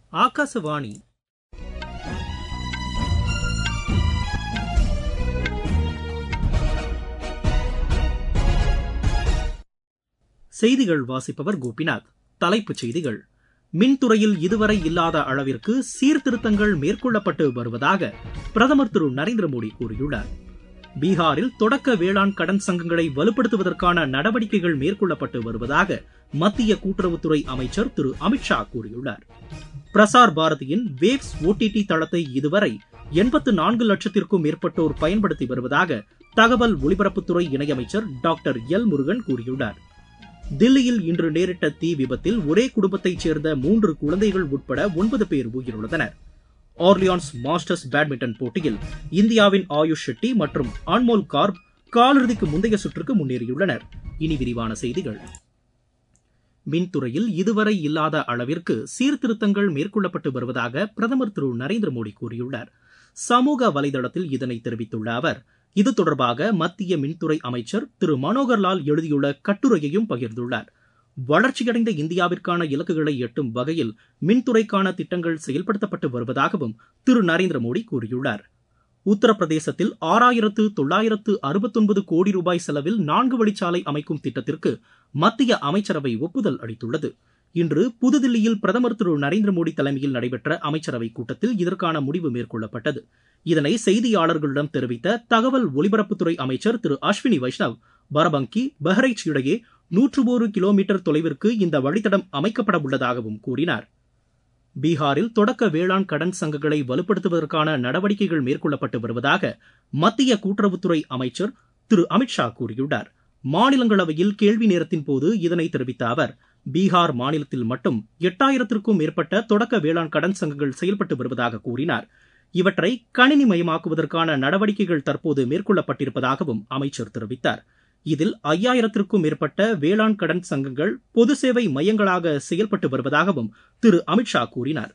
ஆகாசவாணி செய்திகள் வாசிப்பவர் கோபிநாத் தலைப்புச் செய்திகள் மின்துறையில் இதுவரை இல்லாத அளவிற்கு சீர்திருத்தங்கள் மேற்கொள்ளப்பட்டு வருவதாக பிரதமர் திரு நரேந்திர மோடி கூறியுள்ளார் பீகாரில் தொடக்க வேளாண் கடன் சங்கங்களை வலுப்படுத்துவதற்கான நடவடிக்கைகள் மேற்கொள்ளப்பட்டு வருவதாக மத்திய கூட்டுறவுத்துறை அமைச்சர் திரு அமித்ஷா கூறியுள்ளார் பிரசார் பாரதியின் வேவ்ஸ் ஓடிடி தளத்தை இதுவரை எண்பத்து நான்கு லட்சத்திற்கும் மேற்பட்டோர் பயன்படுத்தி வருவதாக தகவல் ஒலிபரப்புத்துறை இணையமைச்சர் டாக்டர் எல் முருகன் கூறியுள்ளார் தில்லியில் இன்று நேரிட்ட தீ விபத்தில் ஒரே குடும்பத்தைச் சேர்ந்த மூன்று குழந்தைகள் உட்பட ஒன்பது பேர் உயிரிழந்தனர் ஆர்லியான்ஸ் மாஸ்டர்ஸ் பேட்மிண்டன் போட்டியில் இந்தியாவின் ஆயுஷ் ஷெட்டி மற்றும் அன்மோல் கார்ப் காலிறுதிக்கு முந்தைய சுற்றுக்கு முன்னேறியுள்ளனர் இனி விரிவான செய்திகள் மின்துறையில் இதுவரை இல்லாத அளவிற்கு சீர்திருத்தங்கள் மேற்கொள்ளப்பட்டு வருவதாக பிரதமர் திரு நரேந்திர மோடி கூறியுள்ளார் சமூக வலைதளத்தில் இதனை தெரிவித்துள்ள அவர் இது தொடர்பாக மத்திய மின்துறை அமைச்சர் திரு மனோகர்லால் எழுதியுள்ள கட்டுரையையும் பகிர்ந்துள்ளார் வளர்ச்சியடைந்த இந்தியாவிற்கான இலக்குகளை எட்டும் வகையில் மின்துறைக்கான திட்டங்கள் செயல்படுத்தப்பட்டு வருவதாகவும் திரு நரேந்திர மோடி கூறியுள்ளார் உத்தரப்பிரதேசத்தில் ஆறாயிரத்து தொள்ளாயிரத்து அறுபத்தொன்பது கோடி ரூபாய் செலவில் நான்கு வழிச்சாலை அமைக்கும் திட்டத்திற்கு மத்திய அமைச்சரவை ஒப்புதல் அளித்துள்ளது இன்று புதுதில்லியில் பிரதமர் திரு நரேந்திர மோடி தலைமையில் நடைபெற்ற அமைச்சரவைக் கூட்டத்தில் இதற்கான முடிவு மேற்கொள்ளப்பட்டது இதனை செய்தியாளர்களிடம் தெரிவித்த தகவல் ஒலிபரப்புத்துறை அமைச்சர் திரு அஸ்வினி வைஷ்ணவ் பரபங்கி பஹ்ரைச் இடையே நூற்று ஒரு கிலோமீட்டர் தொலைவிற்கு இந்த வழித்தடம் அமைக்கப்பட உள்ளதாகவும் கூறினார் பீகாரில் தொடக்க வேளாண் கடன் சங்கங்களை வலுப்படுத்துவதற்கான நடவடிக்கைகள் மேற்கொள்ளப்பட்டு வருவதாக மத்திய கூட்டுறவுத்துறை அமைச்சர் திரு அமித்ஷா கூறியுள்ளார் மாநிலங்களவையில் கேள்வி நேரத்தின் போது இதனை தெரிவித்த அவர் பீகார் மாநிலத்தில் மட்டும் எட்டாயிரத்திற்கும் மேற்பட்ட தொடக்க வேளாண் கடன் சங்கங்கள் செயல்பட்டு வருவதாக கூறினார் இவற்றை கணினிமயமாக்குவதற்கான நடவடிக்கைகள் தற்போது மேற்கொள்ளப்பட்டிருப்பதாகவும் அமைச்சர் தெரிவித்தார் இதில் ஐயாயிரத்திற்கும் மேற்பட்ட வேளாண் கடன் சங்கங்கள் பொது சேவை மையங்களாக செயல்பட்டு வருவதாகவும் திரு அமித்ஷா கூறினார்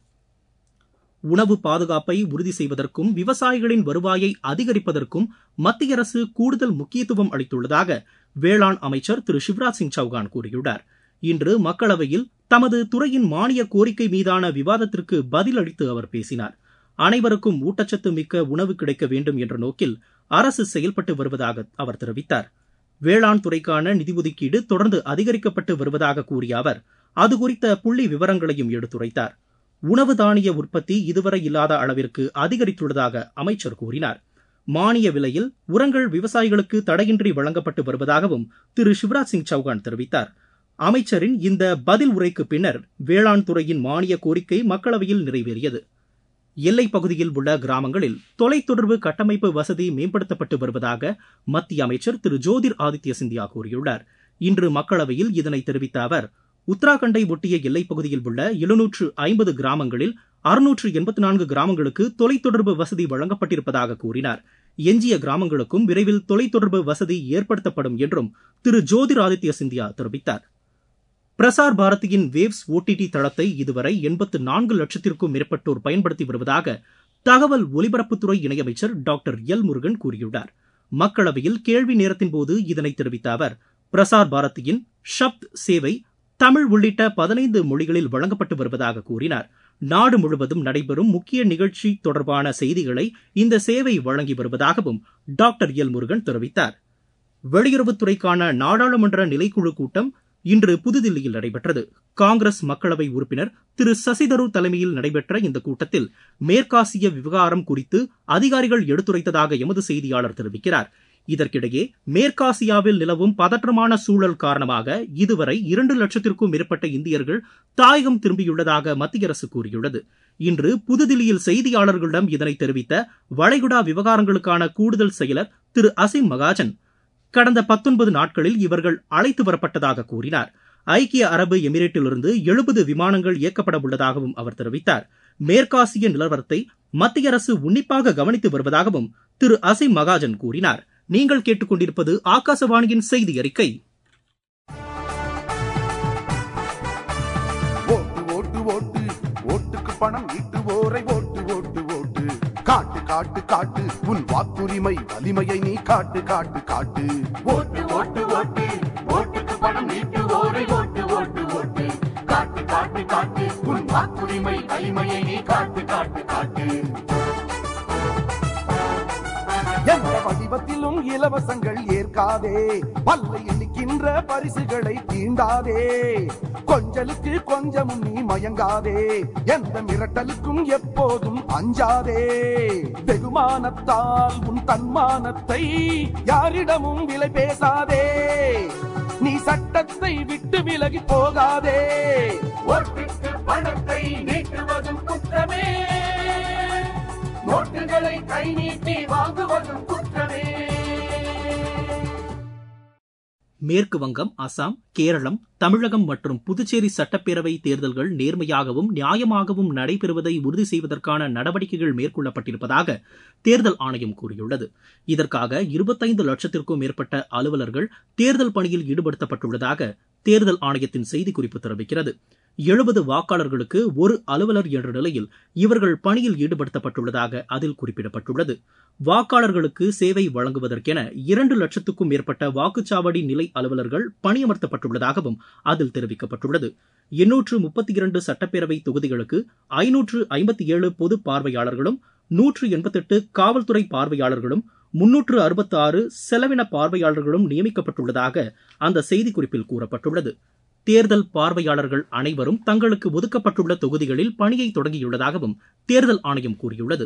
உணவு பாதுகாப்பை உறுதி செய்வதற்கும் விவசாயிகளின் வருவாயை அதிகரிப்பதற்கும் மத்திய அரசு கூடுதல் முக்கியத்துவம் அளித்துள்ளதாக வேளாண் அமைச்சர் திரு சிவராஜ் சிங் சௌகான் கூறியுள்ளார் இன்று மக்களவையில் தமது துறையின் மானிய கோரிக்கை மீதான விவாதத்திற்கு பதிலளித்து அவர் பேசினார் அனைவருக்கும் ஊட்டச்சத்து மிக்க உணவு கிடைக்க வேண்டும் என்ற நோக்கில் அரசு செயல்பட்டு வருவதாக அவர் தெரிவித்தார் வேளாண் துறைக்கான நிதி ஒதுக்கீடு தொடர்ந்து அதிகரிக்கப்பட்டு வருவதாக கூறிய அவர் அது குறித்த புள்ளி விவரங்களையும் எடுத்துரைத்தார் உணவு தானிய உற்பத்தி இதுவரை இல்லாத அளவிற்கு அதிகரித்துள்ளதாக அமைச்சர் கூறினார் மானிய விலையில் உரங்கள் விவசாயிகளுக்கு தடையின்றி வழங்கப்பட்டு வருவதாகவும் திரு சிவராஜ் சிங் சௌகான் தெரிவித்தார் அமைச்சரின் இந்த பதில் உரைக்கு பின்னர் வேளாண் துறையின் மானிய கோரிக்கை மக்களவையில் நிறைவேறியது எல்லைப் பகுதியில் உள்ள கிராமங்களில் தொலைத்தொடர்பு கட்டமைப்பு வசதி மேம்படுத்தப்பட்டு வருவதாக மத்திய அமைச்சர் திரு ஜோதிர் ஆதித்ய சிந்தியா கூறியுள்ளார் இன்று மக்களவையில் இதனை தெரிவித்த அவர் உத்தராகண்டை ஒட்டிய எல்லைப் பகுதியில் உள்ள எழுநூற்று ஐம்பது கிராமங்களில் அறுநூற்று எண்பத்தி நான்கு கிராமங்களுக்கு தொலைத்தொடர்பு வசதி வழங்கப்பட்டிருப்பதாக கூறினார் எஞ்சிய கிராமங்களுக்கும் விரைவில் தொலைத்தொடர்பு வசதி ஏற்படுத்தப்படும் என்றும் திரு ஜோதிர் ஆதித்ய சிந்தியா தெரிவித்தார் பிரசார் பாரதியின் வேவ்ஸ் ஓடிடி தளத்தை இதுவரை எண்பத்து நான்கு லட்சத்திற்கும் மேற்பட்டோர் பயன்படுத்தி வருவதாக தகவல் ஒலிபரப்புத்துறை இணையமைச்சர் டாக்டர் எல் முருகன் கூறியுள்ளார் மக்களவையில் கேள்வி நேரத்தின் போது இதனை தெரிவித்த அவர் பிரசார் பாரதியின் ஷப்த் சேவை தமிழ் உள்ளிட்ட பதினைந்து மொழிகளில் வழங்கப்பட்டு வருவதாக கூறினார் நாடு முழுவதும் நடைபெறும் முக்கிய நிகழ்ச்சி தொடர்பான செய்திகளை இந்த சேவை வழங்கி வருவதாகவும் டாக்டர் எல் முருகன் தெரிவித்தார் வெளியுறவுத்துறைக்கான நாடாளுமன்ற நிலைக்குழு கூட்டம் இன்று புதுதில்லியில் நடைபெற்றது காங்கிரஸ் மக்களவை உறுப்பினர் திரு சசிதரூர் தலைமையில் நடைபெற்ற இந்த கூட்டத்தில் மேற்காசிய விவகாரம் குறித்து அதிகாரிகள் எடுத்துரைத்ததாக எமது செய்தியாளர் தெரிவிக்கிறார் இதற்கிடையே மேற்காசியாவில் நிலவும் பதற்றமான சூழல் காரணமாக இதுவரை இரண்டு லட்சத்திற்கும் மேற்பட்ட இந்தியர்கள் தாயகம் திரும்பியுள்ளதாக மத்திய அரசு கூறியுள்ளது இன்று புதுதில்லியில் செய்தியாளர்களிடம் இதனை தெரிவித்த வளைகுடா விவகாரங்களுக்கான கூடுதல் செயலர் திரு அசிம் மகாஜன் கடந்த பத்தொன்பது நாட்களில் இவர்கள் அழைத்து வரப்பட்டதாக கூறினார் ஐக்கிய அரபு எமிரேட்டிலிருந்து எழுபது விமானங்கள் இயக்கப்பட உள்ளதாகவும் அவர் தெரிவித்தார் மேற்காசிய நிலவரத்தை மத்திய அரசு உன்னிப்பாக கவனித்து வருவதாகவும் திரு அசிம் மகாஜன் கூறினார் நீங்கள் கேட்டுக்கொண்டிருப்பது ஆகாசவாணியின் செய்தி அறிக்கை ஓட்டு ஓட்டு ஓட்டு ஓட்டுக்கு பணம் ஈட்டுவோரை ஓட்டு ஓட்டு ஓட்டு காட்டு காட்டு காட்டு உன் வாக்குரிமை வலிமையை நீ காட்டு காட்டு காட்டு ஓட்டு ஓட்டு ஓட்டு ஓட்டுக்கு பணம் நீட்டுவோரை ஓட்டு ஓட்டு ஓட்டு காட்டு காட்டு காட்டு உன் வாக்குரிமை வலிமை வலிமையை நீ காட்டு காட்டு காட்டு எந்த வடிவத்திலும் இலவசங்கள் ஏற்காதே பல்லை எண்ணிக்கின்ற பரிசுகளை தீண்டாதே கொஞ்சலுக்கு கொஞ்சமும் நீ மயங்காதே எந்த மிரட்டலுக்கும் எப்போதும் அஞ்சாதே வெகுமானத்தால் உன் தன்மானத்தை யாரிடமும் விலை பேசாதே நீ சட்டத்தை விட்டு விலகி போகாதே ஓட்டுக்கு பணத்தை நீட்டுவதும் குற்றமே நோட்டுகளை கை நீட்டி வாங்குவதும் குற்றமே மேற்கு வங்கம் அசாம் கேரளம் தமிழகம் மற்றும் புதுச்சேரி சட்டப்பேரவை தேர்தல்கள் நேர்மையாகவும் நியாயமாகவும் நடைபெறுவதை உறுதி செய்வதற்கான நடவடிக்கைகள் மேற்கொள்ளப்பட்டிருப்பதாக தேர்தல் ஆணையம் கூறியுள்ளது இதற்காக இருபத்தைந்து லட்சத்திற்கும் மேற்பட்ட அலுவலர்கள் தேர்தல் பணியில் ஈடுபடுத்தப்பட்டுள்ளதாக தேர்தல் ஆணையத்தின் செய்திக்குறிப்பு தெரிவிக்கிறது எழுபது வாக்காளர்களுக்கு ஒரு அலுவலர் என்ற நிலையில் இவர்கள் பணியில் ஈடுபடுத்தப்பட்டுள்ளதாக அதில் குறிப்பிடப்பட்டுள்ளது வாக்காளர்களுக்கு சேவை வழங்குவதற்கென இரண்டு லட்சத்துக்கும் மேற்பட்ட வாக்குச்சாவடி நிலை அலுவலர்கள் பணியமர்த்தப்பட்டுள்ளதாகவும் அதில் தெரிவிக்கப்பட்டுள்ளது எண்ணூற்று முப்பத்தி இரண்டு சட்டப்பேரவை தொகுதிகளுக்கு ஐநூற்று ஐம்பத்தி ஏழு பொது பார்வையாளர்களும் நூற்று எண்பத்தெட்டு காவல்துறை பார்வையாளர்களும் முன்னூற்று அறுபத்தி ஆறு செலவின பார்வையாளர்களும் நியமிக்கப்பட்டுள்ளதாக அந்த செய்திக்குறிப்பில் கூறப்பட்டுள்ளது தேர்தல் பார்வையாளர்கள் அனைவரும் தங்களுக்கு ஒதுக்கப்பட்டுள்ள தொகுதிகளில் பணியை தொடங்கியுள்ளதாகவும் தேர்தல் ஆணையம் கூறியுள்ளது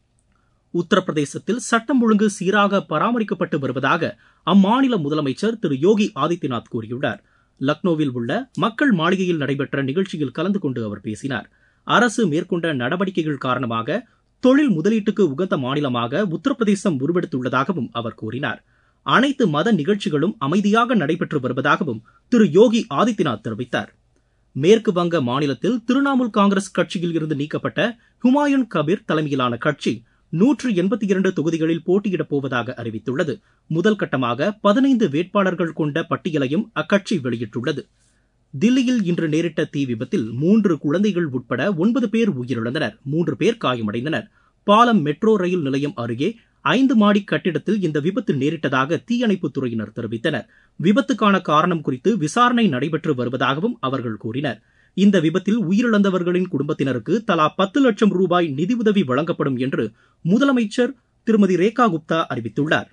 உத்தரப்பிரதேசத்தில் சட்டம் ஒழுங்கு சீராக பராமரிக்கப்பட்டு வருவதாக அம்மாநில முதலமைச்சர் திரு யோகி ஆதித்யநாத் கூறியுள்ளார் லக்னோவில் உள்ள மக்கள் மாளிகையில் நடைபெற்ற நிகழ்ச்சியில் கலந்து கொண்டு அவர் பேசினார் அரசு மேற்கொண்ட நடவடிக்கைகள் காரணமாக தொழில் முதலீட்டுக்கு உகந்த மாநிலமாக உத்தரப்பிரதேசம் உருவெடுத்துள்ளதாகவும் அவர் கூறினார் அனைத்து மத நிகழ்ச்சிகளும் அமைதியாக நடைபெற்று வருவதாகவும் திரு யோகி ஆதித்யநாத் தெரிவித்தார் மேற்கு வங்க மாநிலத்தில் திரிணாமுல் காங்கிரஸ் கட்சியில் இருந்து நீக்கப்பட்ட ஹுமாயூன் கபீர் தலைமையிலான கட்சி நூற்று எண்பத்தி இரண்டு தொகுதிகளில் போட்டியிடப் போவதாக அறிவித்துள்ளது முதல் கட்டமாக பதினைந்து வேட்பாளர்கள் கொண்ட பட்டியலையும் அக்கட்சி வெளியிட்டுள்ளது தில்லியில் இன்று நேரிட்ட தீ விபத்தில் மூன்று குழந்தைகள் உட்பட ஒன்பது பேர் உயிரிழந்தனர் மூன்று பேர் காயமடைந்தனர் பாலம் மெட்ரோ ரயில் நிலையம் அருகே ஐந்து மாடி கட்டிடத்தில் இந்த விபத்து நேரிட்டதாக தீயணைப்புத் துறையினர் தெரிவித்தனர் விபத்துக்கான காரணம் குறித்து விசாரணை நடைபெற்று வருவதாகவும் அவர்கள் கூறினர் இந்த விபத்தில் உயிரிழந்தவர்களின் குடும்பத்தினருக்கு தலா பத்து லட்சம் ரூபாய் நிதியுதவி வழங்கப்படும் என்று முதலமைச்சர் திருமதி ரேகா குப்தா அறிவித்துள்ளார்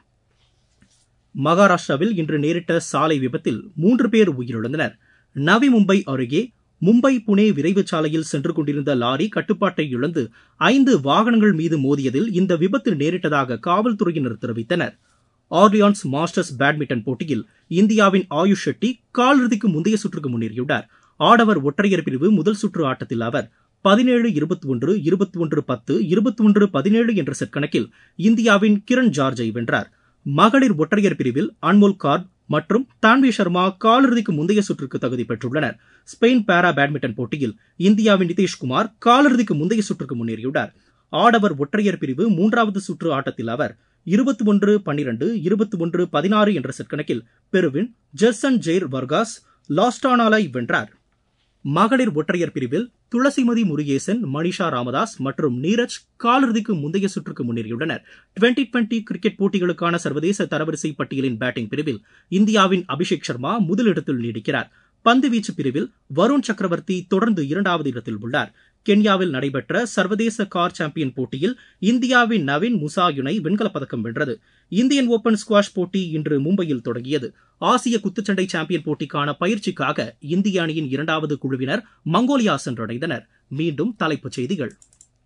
மகாராஷ்டிராவில் இன்று நேரிட்ட சாலை விபத்தில் மூன்று பேர் உயிரிழந்தனர் நவி மும்பை அருகே மும்பை புனே விரைவு சாலையில் சென்று கொண்டிருந்த லாரி கட்டுப்பாட்டை இழந்து ஐந்து வாகனங்கள் மீது மோதியதில் இந்த விபத்து நேரிட்டதாக காவல்துறையினர் தெரிவித்தனர் ஆர்லியான்ஸ் மாஸ்டர்ஸ் பேட்மிண்டன் போட்டியில் இந்தியாவின் ஆயுஷ் ஷெட்டி காலிறுதிக்கு முந்தைய சுற்றுக்கு முன்னேறியுள்ளார் ஆடவர் ஒற்றையர் பிரிவு முதல் சுற்று ஆட்டத்தில் அவர் பதினேழு இருபத்தி ஒன்று இருபத்தி ஒன்று பத்து இருபத்தி ஒன்று பதினேழு என்ற செட் கணக்கில் இந்தியாவின் கிரண் ஜார்ஜை வென்றார் மகளிர் ஒற்றையர் பிரிவில் அன்மோல் கார்ப் மற்றும் தான்வி சர்மா காலிறுதிக்கு முந்தைய சுற்றுக்கு தகுதி பெற்றுள்ளனர் ஸ்பெயின் பாரா பேட்மிண்டன் போட்டியில் இந்தியாவின் நிதிஷ்குமார் காலிறுதிக்கு முந்தைய சுற்றுக்கு முன்னேறியுள்ளார் ஆடவர் ஒற்றையர் பிரிவு மூன்றாவது சுற்று ஆட்டத்தில் அவர் இருபத்தி ஒன்று பன்னிரண்டு இருபத்தி ஒன்று பதினாறு என்ற செட் கணக்கில் பெருவின் ஜெர்சன் ஜெய்ர் வர்காஸ் லாஸ்டானாலை வென்றார் மகளிர் ஒற்றையர் பிரிவில் துளசிமதி முருகேசன் மணிஷா ராமதாஸ் மற்றும் நீரஜ் காலிறுதிக்கு முந்தைய சுற்றுக்கு முன்னேறியுள்ளனர் டுவெண்டி டுவெண்டி கிரிக்கெட் போட்டிகளுக்கான சர்வதேச தரவரிசை பட்டியலின் பேட்டிங் பிரிவில் இந்தியாவின் அபிஷேக் சர்மா முதலிடத்தில் நீடிக்கிறார் பந்துவீச்சு பிரிவில் வருண் சக்கரவர்த்தி தொடர்ந்து இரண்டாவது இடத்தில் உள்ளார் கென்யாவில் நடைபெற்ற சர்வதேச கார் சாம்பியன் போட்டியில் இந்தியாவின் நவீன் முசா இணை வெண்கலப் பதக்கம் வென்றது இந்தியன் ஓபன் ஸ்குவாஷ் போட்டி இன்று மும்பையில் தொடங்கியது ஆசிய குத்துச்சண்டை சாம்பியன் போட்டிக்கான பயிற்சிக்காக இந்திய அணியின் இரண்டாவது குழுவினர் மங்கோலியா சென்றடைந்தனர் மீண்டும் தலைப்புச் செய்திகள்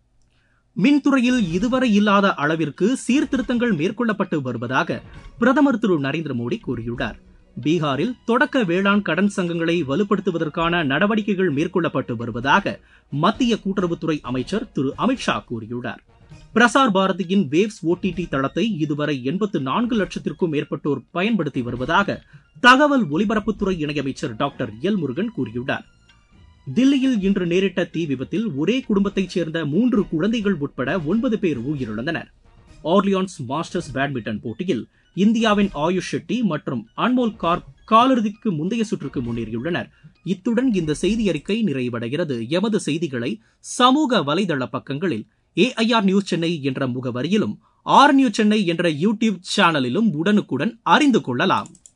மின்துறையில் இதுவரை இல்லாத அளவிற்கு சீர்திருத்தங்கள் மேற்கொள்ளப்பட்டு வருவதாக பிரதமர் திரு நரேந்திர மோடி கூறியுள்ளார் பீகாரில் தொடக்க வேளாண் கடன் சங்கங்களை வலுப்படுத்துவதற்கான நடவடிக்கைகள் மேற்கொள்ளப்பட்டு வருவதாக மத்திய கூட்டுறவுத்துறை அமைச்சர் திரு அமித்ஷா கூறியுள்ளார் பிரசார் பாரதியின் வேவ்ஸ் ஓடிடி தளத்தை இதுவரை எண்பத்து நான்கு லட்சத்திற்கும் மேற்பட்டோர் பயன்படுத்தி வருவதாக தகவல் ஒலிபரப்புத்துறை இணையமைச்சர் டாக்டர் எல் முருகன் கூறியுள்ளார் தில்லியில் இன்று நேரிட்ட தீ விபத்தில் ஒரே குடும்பத்தைச் சேர்ந்த மூன்று குழந்தைகள் உட்பட ஒன்பது பேர் உயிரிழந்தனர் ஆர்லியான்ஸ் மாஸ்டர்ஸ் பேட்மிண்டன் போட்டியில் இந்தியாவின் ஆயுஷ் ஷெட்டி மற்றும் அன்மோல் கார்ப் காலிறுதிக்கு முந்தைய சுற்றுக்கு முன்னேறியுள்ளனர் இத்துடன் இந்த செய்தி அறிக்கை நிறைவடைகிறது எமது செய்திகளை சமூக வலைதள பக்கங்களில் ஏஐஆர் நியூஸ் சென்னை என்ற முகவரியிலும் ஆர் நியூஸ் சென்னை என்ற யூடியூப் சேனலிலும் உடனுக்குடன் அறிந்து கொள்ளலாம்